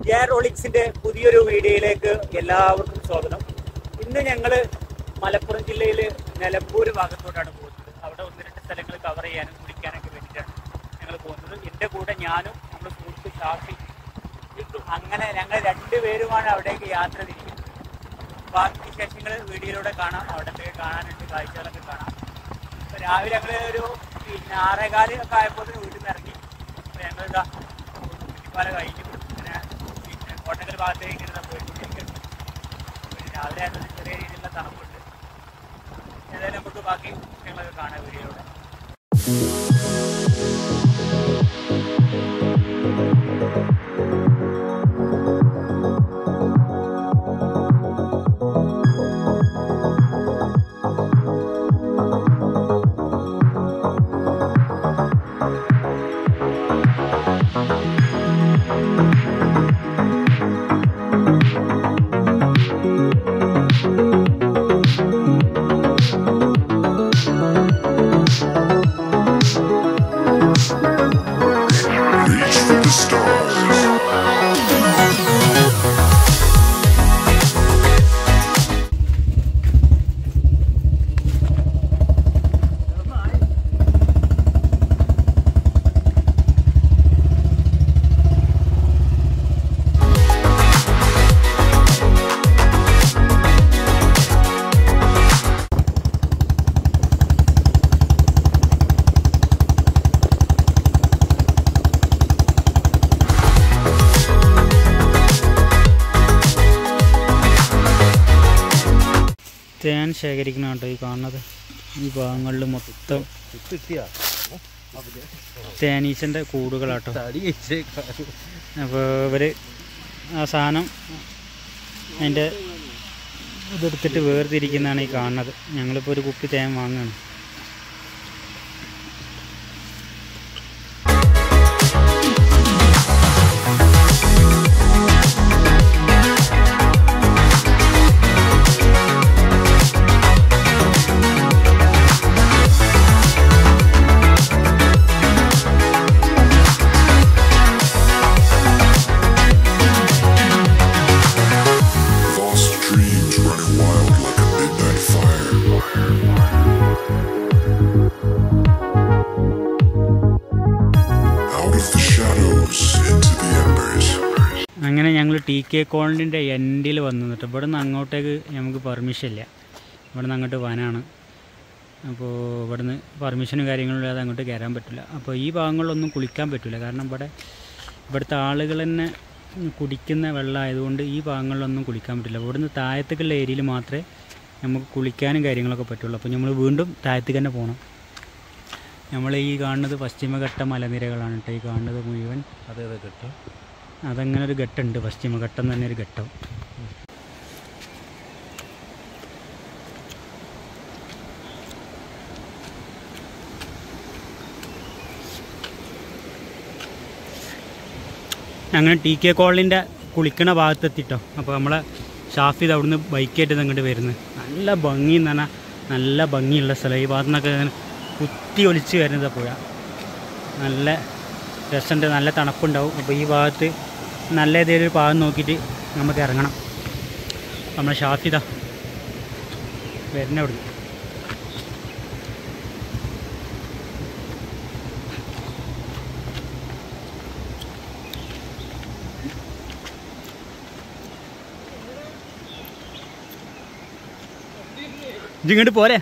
ജയറോളിക്സിന്റെ പുതിയൊരു വീഡിയോയിലേക്ക് എല്ലാവർക്കും സ്വാഗതം ഇന്ന് ഞങ്ങള് മലപ്പുറം ജില്ലയില് നിലമ്പൂർ ഭാഗത്തോട്ടാണ് പോകുന്നത് അവിടെ ഒന്ന് രണ്ട് സ്ഥലങ്ങൾ കവർ ചെയ്യാനും കുളിക്കാനൊക്കെ വേണ്ടിയിട്ടാണ് ഞങ്ങൾ പോകുന്നത് എന്റെ കൂടെ ഞാനും നമ്മുടെ സുഹൃത്ത് ഷാഫി അങ്ങനെ ഞങ്ങൾ രണ്ടുപേരുമാണ് അവിടേക്ക് യാത്ര തിരിക്കുന്നത് ബാക്കി വിശേഷങ്ങൾ വീഡിയോയിലൂടെ കാണാം അവിടെ പോയി കാണാനുണ്ട് കാഴ്ചകളൊക്കെ കാണാം ഇപ്പൊ രാവിലെ ഞങ്ങൾ ഒരു പിന്നെ ആറേകാല് ഒക്കെ ആയപ്പോൾ വീട്ടിൽ നിന്ന് ഇറങ്ങി അപ്പൊ ഞങ്ങൾ ഇതാ കുട്ടിപ്പാല കഴിഞ്ഞു പിന്നെ പിന്നെ കോട്ടക്കൽ ഭാഗത്തേക്ക് ഇങ്ങനെ ഇതാ പോയിക്കൊണ്ടിരിക്കുകയാണ് പിന്നെ രാവിലെ ആയതുകൊണ്ട് ചെറിയ രീതിയിലുള്ള തണുപ്പുണ്ട് ഏതായാലും നമുക്ക് ബാക്കി വിഷയങ്ങളൊക്കെ കാണാം വീഡിയോയിലൂടെ Reach for the stars. തേൻ ശേഖരിക്കണം കേട്ടോ ഈ കാണുന്നത് ഈ ഭാഗങ്ങളിൽ മൊത്തം തേനീച്ചൻ്റെ കൂടുകളാട്ടോ അപ്പോൾ ഇവർ ആ സാധനം അതിൻ്റെ ഇതെടുത്തിട്ട് വേർതിരിക്കുന്നതാണ് ഈ കാണുന്നത് ഞങ്ങളിപ്പോൾ ഒരു കുപ്പി തേൻ വാങ്ങുകയാണ് Lost dreams running wild like a midnight fire. Out of the shadows into the embers. അങ്ങനെ ഞങ്ങൾ ടി കെ കോളനിൻ്റെ എൻഡിൽ വന്നു നിന്നിട്ട് ഇവിടെ നിന്ന് അങ്ങോട്ടേക്ക് നമുക്ക് പെർമിഷൻ ഇല്ല ഇവിടെ നിന്ന് അങ്ങോട്ട് വനാണ് അപ്പോൾ ഇവിടുന്ന് പെർമിഷനും കാര്യങ്ങളും ഇല്ലാതെ അങ്ങോട്ട് കയറാൻ പറ്റില്ല അപ്പോൾ ഈ ഭാഗങ്ങളിലൊന്നും കുളിക്കാൻ പറ്റില്ല കാരണം ഇവിടെ ഇവിടുത്തെ ആളുകൾ തന്നെ കുടിക്കുന്ന വെള്ളമായതുകൊണ്ട് ഈ ഭാഗങ്ങളിലൊന്നും കുളിക്കാൻ പറ്റില്ല ഇവിടുന്ന് താഴത്തേക്കുള്ള ഏരിയയിൽ മാത്രമേ നമുക്ക് കുളിക്കാനും കാര്യങ്ങളൊക്കെ പറ്റുള്ളൂ അപ്പോൾ നമ്മൾ വീണ്ടും താഴത്തേക്ക് തന്നെ പോകണം നമ്മൾ ഈ കാണുന്നത് പശ്ചിമഘട്ട മലനിരകളാണ് കേട്ടോ ഈ കാണുന്നത് മുഴുവൻ അതെ അതെ കിട്ടും അതങ്ങനെ ഒരു ഘട്ടമുണ്ട് പശ്ചിമഘട്ടം തന്നെ ഒരു ഘട്ടം അങ്ങനെ ടി കെ കോളിൻ്റെ കുളിക്കണ ഭാഗത്തെത്തിട്ടോ അപ്പോൾ നമ്മളെ ഷാഫിദ് അവിടുന്ന് ബൈക്കായിട്ട് അങ്ങോട്ട് വരുന്നത് നല്ല ഭംഗി എന്ന് പറഞ്ഞാൽ നല്ല ഭംഗിയുള്ള സ്ഥലം ഈ ഭാഗത്തു നിന്നൊക്കെ ഇങ്ങനെ കുത്തി ഒലിച്ച് വരുന്നത് പുഴ നല്ല രസമുണ്ട് നല്ല തണുപ്പുണ്ടാവും അപ്പോൾ ഈ ഭാഗത്ത് നല്ല ഏതെങ്കിലും ഒരു ഭാഗം നോക്കിയിട്ട് നമുക്ക് ഇറങ്ങണം നമ്മളെ ഷാഫിദ വരുന്ന അവിടുന്ന് ഇങ്ങോട്ട് പോരെ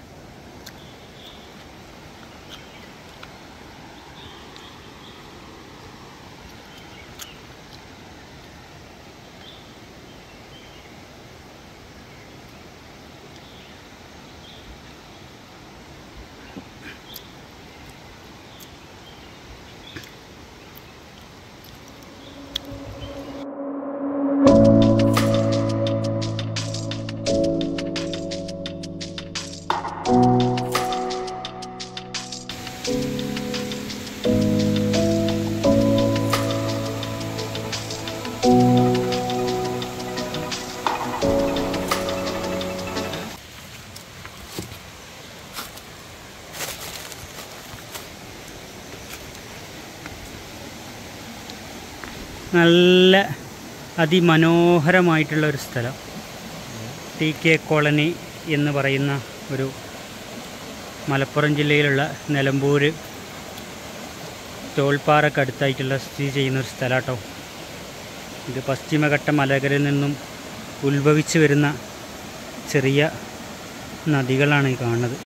നല്ല അതിമനോഹരമായിട്ടുള്ള ഒരു സ്ഥലം ടി കെ കോളനി എന്ന് പറയുന്ന ഒരു മലപ്പുറം ജില്ലയിലുള്ള നിലമ്പൂർ തോൾപ്പാറക്കടുത്തായിട്ടുള്ള സ്ഥിതി ചെയ്യുന്ന ഒരു സ്ഥലമാട്ടോ ഇത് പശ്ചിമഘട്ട മലകളിൽ നിന്നും ഉത്ഭവിച്ചു വരുന്ന ചെറിയ നദികളാണ് ഈ കാണുന്നത്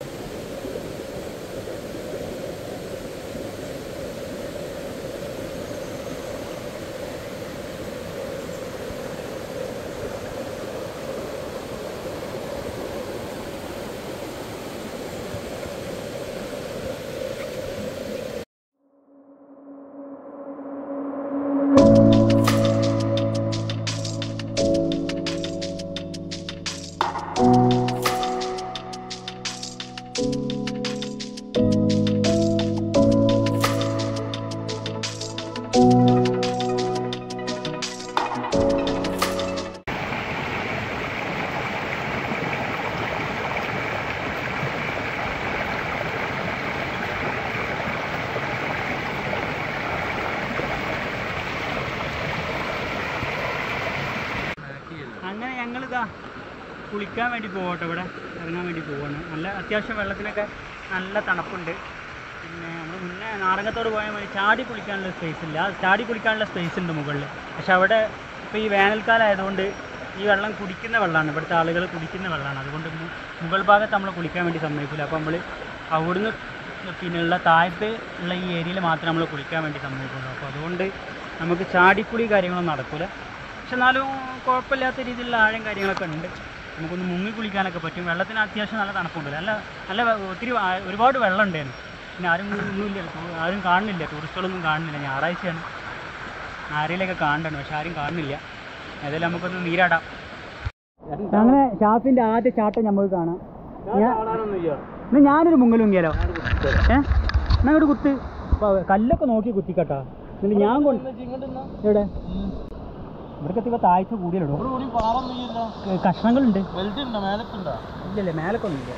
അങ്ങനെ ഞങ്ങളിതാ കുളിക്കാൻ വേണ്ടി പോകട്ടെ ഇവിടെ ഇറങ്ങാൻ വേണ്ടി പോവാണ് നല്ല അത്യാവശ്യം വെള്ളത്തിനൊക്കെ നല്ല തണുപ്പുണ്ട് പിന്നെ നമ്മൾ മുന്നേ നാടകത്തോട് പോയാൽ മതി ചാടി കുളിക്കാനുള്ള സ്പേസ് ഇല്ല ചാടി കുളിക്കാനുള്ള സ്പേസ് ഉണ്ട് മുകളിൽ പക്ഷെ അവിടെ ഇപ്പോൾ ഈ വേനൽക്കാലം ആയതുകൊണ്ട് ഈ വെള്ളം കുടിക്കുന്ന വെള്ളമാണ് ഇവിടുത്തെ ആളുകൾ കുടിക്കുന്ന വെള്ളമാണ് അതുകൊണ്ട് മു- മുകൾ ഭാഗത്ത് നമ്മൾ കുളിക്കാൻ വേണ്ടി സമ്മതിക്കില്ല അപ്പോൾ നമ്മൾ അവിടുന്ന് പിന്നെ ഉള്ള താഴത്ത് ഉള്ള ഈ ഏരിയയിൽ മാത്രമേ നമ്മൾ കുളിക്കാൻ വേണ്ടി സമ്മതിക്കുള്ളൂ അപ്പോൾ അതുകൊണ്ട് നമുക്ക് ചാടിക്കുളി കാര്യങ്ങളൊന്നും നടക്കില്ല പക്ഷെ എന്നാലും കുഴപ്പമില്ലാത്ത രീതിയിലുള്ള ആഴം കാര്യങ്ങളൊക്കെ ഉണ്ട് നമുക്കൊന്ന് മുങ്ങി കുളിക്കാനൊക്കെ പറ്റും വെള്ളത്തിന് അത്യാവശ്യം നല്ല തണുപ്പുണ്ട് നല്ല നല്ല വെ- ഒത്തിരി ആ- ഒരുപാട് വെള്ളം ഉണ്ടായിരുന്നു പിന്നെ ആരും ഒന്നുമില്ല ടൂ- ആരും കാണുന്നില്ല ടൂറിസ്റ്റുകളൊന്നും കാണുന്നില്ല ഞായറാഴ്ചയാണ് ആരെയിലൊക്കെ കാണണം പക്ഷെ ആരും കാണുന്നില്ല ഏതായാലും നമുക്കൊന്ന് നീരാടാം അങ്ങനെ ഷാഫിൻ്റെ ആദ്യ ചാട്ടം നമുക്ക് കാണാം എന്നാ ഞാനൊരു മുങ്ങൽ മുങ്ങിയാലോ ഏ എന്നാ ഇങ്ങോട്ട് കുത്ത് ഇപ്പൊ കല്ലൊക്കെ നോക്കി കുത്തിക്കട്ടാ എന്നിട്ട് ഞാൻ കൊണ്ട് എവിടെ ഇവിടൊക്കെ എത്തിയപ്പോൾ താഴ്ച കൂടിയല്ലോ കഷ്ണങ്ങളുണ്ട് ഇല്ലല്ലേ മേലൊക്കെ ഒന്നുമില്ല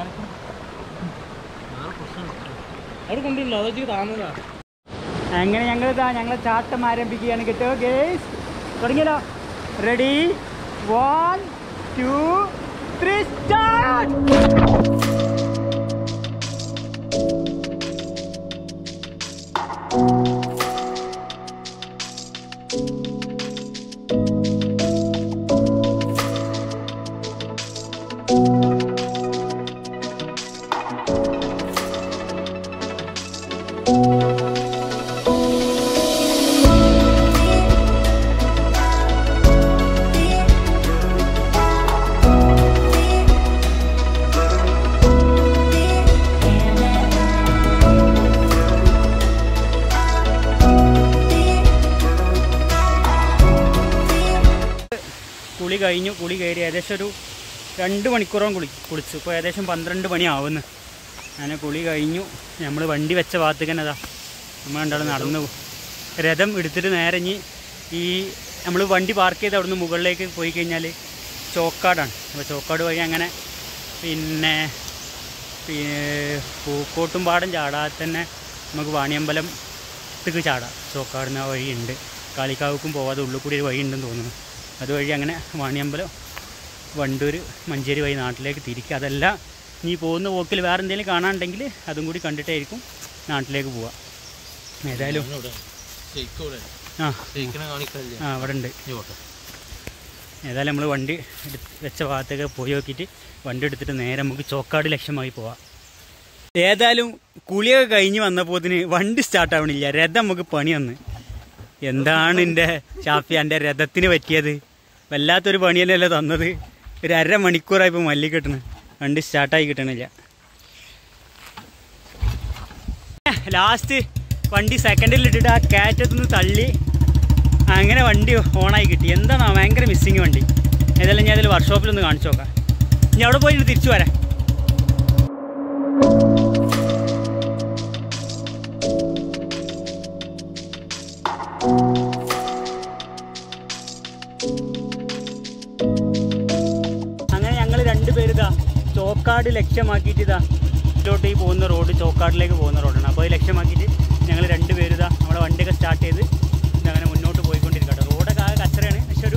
അങ്ങനെ ഞങ്ങൾ ഇതാ ഞങ്ങളെ ചാട്ടം ആരംഭിക്കുകയാണ് കേട്ടോ ഗേസ് തുടങ്ങിയല്ലോ ready one two three start കുളി കഴിഞ്ഞു കുളി കയറി ഏകദേശം ഒരു രണ്ട് മണിക്കൂറോളം കുളി കുളിച്ചു ഇപ്പോൾ ഏകദേശം പന്ത്രണ്ട് മണി ആവുന്നു അങ്ങനെ കുളി കഴിഞ്ഞു നമ്മൾ വണ്ടി വെച്ച ഭാഗത്തേക്ക് തന്നെ അതാ നമ്മൾ രണ്ടാളും നടന്നു പോകും രഥം എടുത്തിട്ട് നേരെ ഇനി ഈ നമ്മൾ വണ്ടി പാർക്ക് ചെയ്ത് അവിടുന്ന് മുകളിലേക്ക് പോയി കഴിഞ്ഞാൽ ചോക്കാടാണ് അപ്പോൾ ചോക്കാട് വഴി അങ്ങനെ പിന്നെ പിന്നെ പൂക്കോട്ടും പാടം ചാടാതെ തന്നെ നമുക്ക് വാണിയമ്പലം ത്തേക്ക് ചാടാം ചോക്കാടുന്ന വഴിയുണ്ട് കാളിക്കാവുക്കും പോവാതെ ഉള്ളിൽ കൂടി ഒരു വഴി ഉണ്ടെന്ന് തോന്നുന്നു അതുവഴി അങ്ങനെ വാണിയമ്പലം വണ്ടൂർ മഞ്ചേരി വഴി നാട്ടിലേക്ക് തിരിക്കുക അതല്ല നീ പോകുന്ന പോക്കിൽ വേറെ എന്തെങ്കിലും കാണാനുണ്ടെങ്കിൽ അതും കൂടി കണ്ടിട്ടായിരിക്കും നാട്ടിലേക്ക് പോവുക ഏതായാലും ആ ആ അവിടെ ഉണ്ട് ഏതായാലും നമ്മൾ വണ്ടി എടുത്ത് വെച്ച ഭാഗത്തേക്ക് പോയി നോക്കിയിട്ട് വണ്ടി എടുത്തിട്ട് നേരെ നമുക്ക് ചോക്കാട് ലക്ഷ്യമായി പോവാം ഏതായാലും കുളിയൊക്കെ കഴിഞ്ഞ് വന്നപ്പോത്തിന് വണ്ടി സ്റ്റാർട്ട് ആവണില്ല രഥം നമുക്ക് പണി വന്ന് എന്താണ് എൻ്റെ ഷാഫി എൻ്റെ രഥത്തിന് പറ്റിയത് വല്ലാത്തൊരു പണി തന്നെയല്ലേ തന്നത് ഒരു അര മണിക്കൂറായി ഇപ്പോൾ മല്ലി കിട്ടണ് വണ്ടി സ്റ്റാർട്ടായി കിട്ടണില്ല ലാസ്റ്റ് വണ്ടി സെക്കൻഡിൽ ഇട്ടിട്ട് ആ കയറ്റത്തുനിന്ന് തള്ളി അങ്ങനെ വണ്ടി ഓണായി കിട്ടി എന്താണ് ഭയങ്കര മിസ്സിങ് വണ്ടി ഏതായാലും ഞാൻ അതിൽ വർക്ക്ഷോപ്പിലൊന്ന് കാണിച്ചു നോക്കാം ഇനി അവിടെ പോയി ഇനി തിരിച്ചു വരാം അങ്ങനെ ഞങ്ങൾ രണ്ടുപേരും ഇതാ ചോക്കാട് ലക്ഷ്യമാക്കിയിട്ട് ഇതാ ഇതിലോട്ട് ഈ പോകുന്ന റോഡ് ചോക്കാടിലേക്ക് പോകുന്ന റോഡാണ് അപ്പോൾ അത് ലക്ഷ്യമാക്കിയിട്ട് ഞങ്ങൾ രണ്ടുപേരും ഇതാ നമ്മളെ വണ്ടിയൊക്കെ സ്റ്റാർട്ട് ചെയ്ത് ഇതങ്ങനെ മുന്നോട്ട് പോയിക്കൊണ്ടിരിക്കട്ടെ റോഡൊക്കെ ആകെ കച്ചറയാണ് പക്ഷെ ഒരു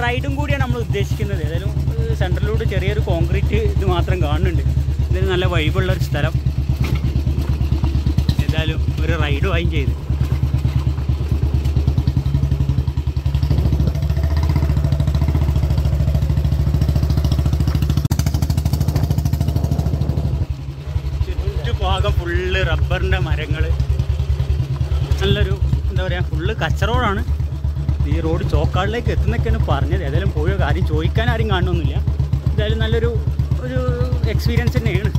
റൈഡും കൂടിയാണ് നമ്മൾ ഉദ്ദേശിക്കുന്നത് ഏതായാലും സെൻട്രലിലൂടെ ചെറിയൊരു കോൺക്രീറ്റ് ഇത് മാത്രം കാണുന്നുണ്ട് ഇതിന് നല്ല വൈബുള്ള ഒരു സ്ഥലം ഏതായാലും ഒരു റൈഡുമായും ചെയ്ത് ചുറ്റുഭാഗം ഫുള്ള് റബ്ബറിൻ്റെ മരങ്ങൾ നല്ലൊരു എന്താ പറയുക ഫുള്ള് കച്ചറോടാണ് ഈ റോഡ് ചോക്കാടിലേക്ക് എത്തുന്നൊക്കെയാണ് പറഞ്ഞത് ഏതായാലും പോയോ കാര്യം ചോദിക്കാൻ ആരും കാണണമെന്നില്ല എന്തായാലും നല്ലൊരു ഒരു എക്സ്പീരിയൻസ് തന്നെയാണ്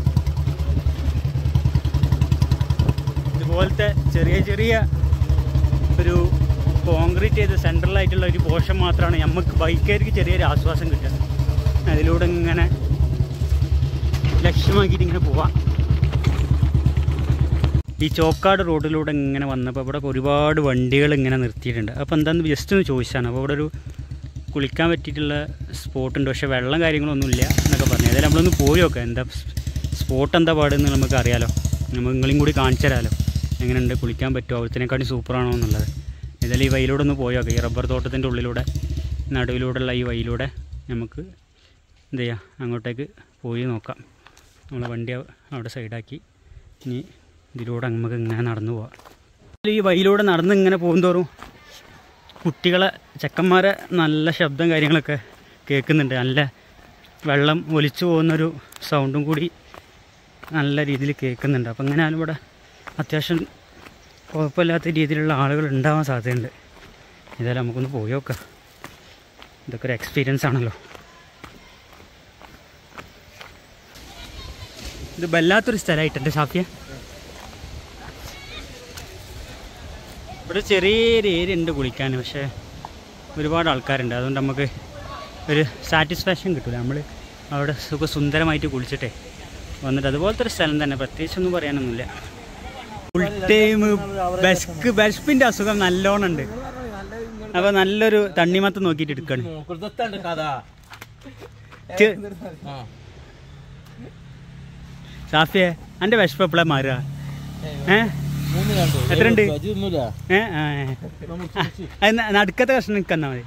ഇതുപോലത്തെ ചെറിയ ചെറിയ ഒരു കോൺക്രീറ്റ് ചെയ്ത സെൻട്രലായിട്ടുള്ള ഒരു പോർഷൻ മാത്രമാണ് നമുക്ക് ബൈക്കാർക്ക് ചെറിയൊരു ആശ്വാസം കിട്ടുക അതിലൂടെ ഇങ്ങനെ ലക്ഷ്യമാക്കിയിട്ട് ഇങ്ങനെ പോവാം ഈ ചോക്കാട് റോഡിലൂടെ ഇങ്ങനെ വന്നപ്പോൾ ഇവിടെ ഒരുപാട് വണ്ടികൾ ഇങ്ങനെ നിർത്തിയിട്ടുണ്ട് അപ്പോൾ എന്താണെന്ന് ജസ്റ്റ് ഒന്ന് ചോദിച്ചാണ് അപ്പോൾ ഇവിടെ ഒരു കുളിക്കാൻ പറ്റിയിട്ടുള്ള സ്പോട്ടുണ്ട് പക്ഷേ വെള്ളം കാര്യങ്ങളൊന്നുമില്ല എന്നൊക്കെ പറഞ്ഞു ഏതായാലും നമ്മളൊന്ന് പോയി നോക്കാം എന്താ സ്പോട്ട് എന്താ പാടെന്ന് നമുക്ക് അറിയാലോ നമ്മൾ നിങ്ങളെയും കൂടി കാണിച്ചു തരാമല്ലോ എങ്ങനെയുണ്ട് കുളിക്കാൻ പറ്റുമോ അവിടത്തേക്കാട്ടി സൂപ്പറാണോ എന്നുള്ളത് ഏതായാലും ഈ വഴിയിലൂടെ ഒന്ന് പോയി നോക്കാം ഈ റബ്ബർ തോട്ടത്തിൻ്റെ ഉള്ളിലൂടെ നടുവിലൂടെയുള്ള ഈ വഴിയിലൂടെ നമുക്ക് എന്ത് ചെയ്യാം അങ്ങോട്ടേക്ക് പോയി നോക്കാം നമ്മളെ വണ്ടി അവിടെ സൈഡാക്കി ഇനി ഇതിലൂടെ നമുക്ക് ഇങ്ങനെ നടന്നു പോവാം ഈ വഴിയിലൂടെ നടന്ന് ഇങ്ങനെ പോകുന്തോറും കുട്ടികളെ ചെക്കന്മാരെ നല്ല ശബ്ദം കാര്യങ്ങളൊക്കെ കേൾക്കുന്നുണ്ട് നല്ല വെള്ളം ഒലിച്ചു പോകുന്നൊരു സൗണ്ടും കൂടി നല്ല രീതിയിൽ കേൾക്കുന്നുണ്ട് അപ്പം ഇങ്ങനെ ആയാലും ഇവിടെ അത്യാവശ്യം കുഴപ്പമില്ലാത്ത രീതിയിലുള്ള ആളുകൾ ഉണ്ടാവാൻ സാധ്യതയുണ്ട് ഏതായാലും നമുക്കൊന്ന് പോയി നോക്കാം ഇതൊക്കെ ഒരു എക്സ്പീരിയൻസ് ആണല്ലോ ഇത് വല്ലാത്തൊരു സ്ഥലമായിട്ടുണ്ട് ഷാഫിയ ഇവിടെ ചെറിയൊരു ഏരിയ ഉണ്ട് കുളിക്കാൻ പക്ഷേ ഒരുപാട് ആൾക്കാരുണ്ട് അതുകൊണ്ട് നമുക്ക് ഒരു സാറ്റിസ്ഫാക്ഷൻ കിട്ടില്ല നമ്മൾ അവിടെ സുഖസുന്ദരമായിട്ട് കുളിച്ചിട്ടേ വന്നിട്ട് അതുപോലത്തെ ഒരു സ്ഥലം തന്നെ പ്രത്യേകിച്ചൊന്നും പറയാനൊന്നുമില്ല ഫുൾ ടൈം ബെസ്ക് ബെസ്പിൻ്റെ അസുഖം നല്ലോണം ഉണ്ട് അപ്പോൾ നല്ലൊരു തണ്ണിമത്തം നോക്കിയിട്ട് എടുക്കണം കൊടുത്താണ് കഥ ചെ- ആ ഷാഫിയെ എൻ്റെ വിഷപ്പ് എപ്പോഴാണ് മാറുക ഏ മൂന്ന് കണ്ടു എത്രയുണ്ട്? അതൊന്നുമില്ല ഏ ആ ഏ. ആ, അത് ന- നടുക്കത്തെ കഷ്ണം നിൽക്കുന്ന മതി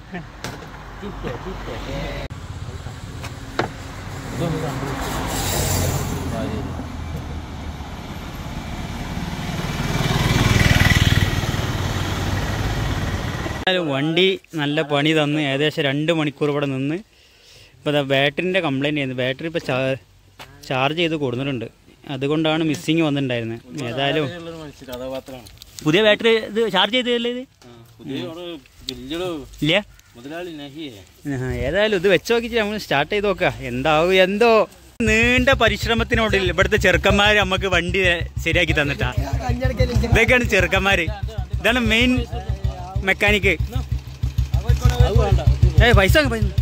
എന്തായാലും വണ്ടി നല്ല പണി തന്ന് ഏകദേശം രണ്ട് മണിക്കൂർ ഇവിടെ നിന്ന് ഇപ്പോൾ ഇതാ ബാറ്ററിൻ്റെ കംപ്ലൈൻറ്റ് ചെയ്യുന്നത് ബാറ്ററി ഇപ്പോൾ ചാർജ് ചെയ്ത് കൊടുത്തിട്ടുണ്ട് അതുകൊണ്ടാണ് മിസ്സിങ് വന്നിട്ടുണ്ടായിരുന്നത് ഏതായാലും കഥാപാത്രമാണ് പുതിയ ബാറ്ററി ഇത് ചാർജ് ചെയ്തതല്ലേ ഇത് പുതിയ വലിയൊരു ഇല്ല മുതലാളി നഹിയേ ആഹാ, ഏതായാലും ഇത് വെച്ച് നോക്കിയിട്ട് നമ്മൾ സ്റ്റാർട്ട് ചെയ്ത് നോക്കാം എന്താവും എന്തോ നീണ്ട പരിശ്രമത്തിനോടിൽ ഇവിടുത്തെ ചെറുക്കന്മാർ നമുക്ക് വണ്ടി ശരിയാക്കി തന്നിട്ടാ ഇതൊക്കെയാണ് ചെറുക്കന്മാര് ഇതാണ് മെയിൻ മെക്കാനിക്ക് അത് വേണ്ട ഏ പൈസ വാങ്ങ്, പൈസ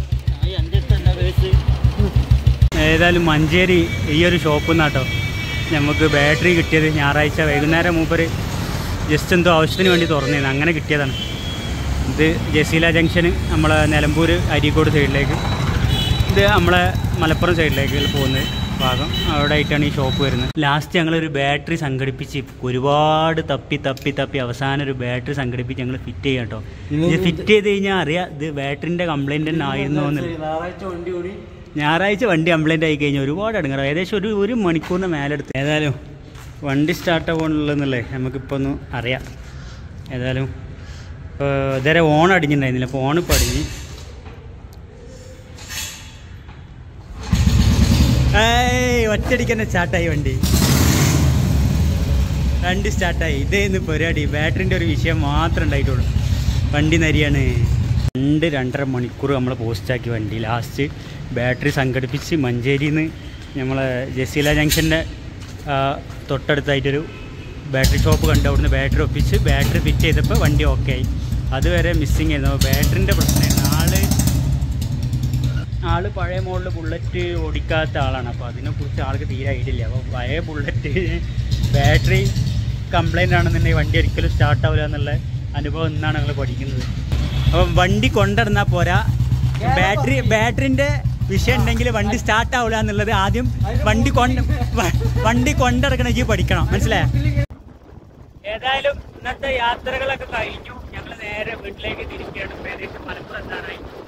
ഏതായാലും മഞ്ചേരി ഈ ഒരു ഷോപ്പിൽ നിന്നാട്ടോ നമുക്ക് ബാറ്ററി കിട്ടിയത് ഞായറാഴ്ച വൈകുന്നേരം മൂപ്പര് ജസ്റ്റ് എന്തോ ആവശ്യത്തിന് വേണ്ടി തുറന്നിരുന്നു അങ്ങനെ കിട്ടിയതാണ് ഇത് ജസീല ജംഗ്ഷന് നമ്മളെ നിലമ്പൂർ അരീക്കോട് സൈഡിലേക്ക് ഇത് നമ്മളെ മലപ്പുറം സൈഡിലേക്ക് പോകുന്ന ഭാഗം അവിടെ ആയിട്ടാണ് ഈ ഷോപ്പ് വരുന്നത് ലാസ്റ്റ് ഞങ്ങളൊരു ബാറ്ററി സംഘടിപ്പിച്ച് ഒരുപാട് തപ്പി തപ്പി തപ്പി അവസാനം ഒരു ബാറ്ററി സംഘടിപ്പിച്ച് ഞങ്ങൾ ഫിറ്റ് ചെയ്യാം കേട്ടോ ഇത് ഫിറ്റ് ചെയ്ത് കഴിഞ്ഞാൽ അറിയാം ഇത് ബാറ്ററിൻ്റെ കംപ്ലൈൻറ്റ് തന്നെ ആയിരുന്നു എന്നുള്ളത് ഞായറാഴ്ച വണ്ടി കൂടി ഞായറാഴ്ച വണ്ടി കംപ്ലൈൻ്റ് ആയി കഴിഞ്ഞാൽ ഒരുപാട് ഇടങ്ങാറ് ഏകദേശം ഒരു ഒരു മണിക്കൂറിന് മേലെടുത്ത് ഏതായാലും വണ്ടി സ്റ്റാർട്ട് ആവുകയാണുള്ളതെന്നുള്ളത് നമുക്കിപ്പോൾ ഒന്ന് അറിയാം ഏതായാലും ഇപ്പോൾ ഇതുവരെ ഓൺ അടിഞ്ഞിട്ടുണ്ടായിരുന്നില്ല അപ്പോൾ ഓൺ ഇപ്പോൾ അടിഞ്ഞ് ഏയ് ഒറ്റയടിക്ക് തന്നെ സ്റ്റാർട്ടായി വണ്ടി വണ്ടി സ്റ്റാർട്ടായി ഇതേന്ന് പരിപാടി ബാറ്ററിൻ്റെ ഒരു വിഷയം മാത്രമേ ഉണ്ടായിട്ടുള്ളൂ വണ്ടി നരിയാണ് രണ്ട് രണ്ടര മണിക്കൂർ നമ്മൾ പോസ്റ്റാക്കി വണ്ടി ലാസ്റ്റ് ബാറ്ററി സംഘടിപ്പിച്ച് മഞ്ചേരിയിൽ നിന്ന് നമ്മളെ ജസീല ജംഗ്ഷൻ്റെ തൊട്ടടുത്തായിട്ടൊരു ബാറ്ററി ഷോപ്പ് കണ്ട് അവിടുന്ന് ബാറ്ററി ഒപ്പിച്ച് ബാറ്ററി ഫിറ്റ് ചെയ്തപ്പോൾ വണ്ടി ഓക്കെ ആയി അതുവരെ മിസ്സിങ് ആയിരുന്നു ബാറ്ററിൻ്റെ പ്രശ്നമായിരുന്നു ആള് ആള് പഴയ മോഡൽ ബുള്ളറ്റ് ഓടിക്കാത്ത ആളാണ് അപ്പോൾ അതിനെക്കുറിച്ച് ആൾക്ക് തീരെ ഐഡിയ ഇല്ല അപ്പോൾ പഴയ ബുള്ളറ്റ് ബാറ്ററി കംപ്ലൈൻ്റ് ആണെന്നുണ്ടെങ്കിൽ വണ്ടി ഒരിക്കലും സ്റ്റാർട്ട് ആവില്ല എന്നുള്ള അനുഭവം ഇന്നാണ് ഞങ്ങൾ പഠിക്കുന്നത് അപ്പം വണ്ടി കൊണ്ടിടന്നാൽ പോരാ ബാറ്ററി ബാറ്ററിൻ്റെ വിഷയം ഉണ്ടെങ്കിൽ വണ്ടി സ്റ്റാർട്ട് ആവില്ല എന്നുള്ളത് ആദ്യം വണ്ടി കൊണ്ട് വ- വണ്ടി കൊണ്ടിറക്കണമെങ്കിൽ പഠിക്കണം മനസ്സിലായോ ഏതായാലും ഇന്നത്തെ യാത്രകളൊക്കെ കഴിഞ്ഞു ഞങ്ങൾ നേരെ വീട്ടിലേക്ക് തിരിക്കുകയാണ് ഏകദേശം മലപ്പുറം എത്താനായി